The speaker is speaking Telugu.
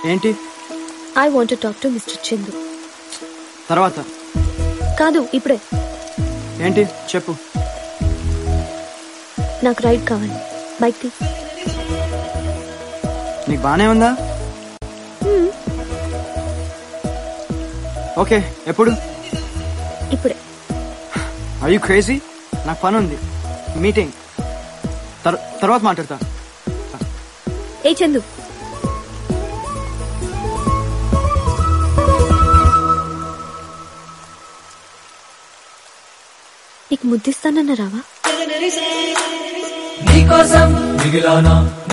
ఏంటి I want talk to mister Chandu తర్వాత కాదు ఇప్పుడే ఏంటి చెప్పు నాకు రైడ్ కావాలి బైక్ తీ నీకు బానే ఉందా ఓకే ఎప్పుడు ఇప్పుడే ఐ యూ క్రేజీ నాకు పని ఉంది మీటింగ్ తర్- తర్వాత మాట్లాడతా ఏ చందు నీకు ముద్దిస్తానన్న రావా నీకోసం మిగిలానా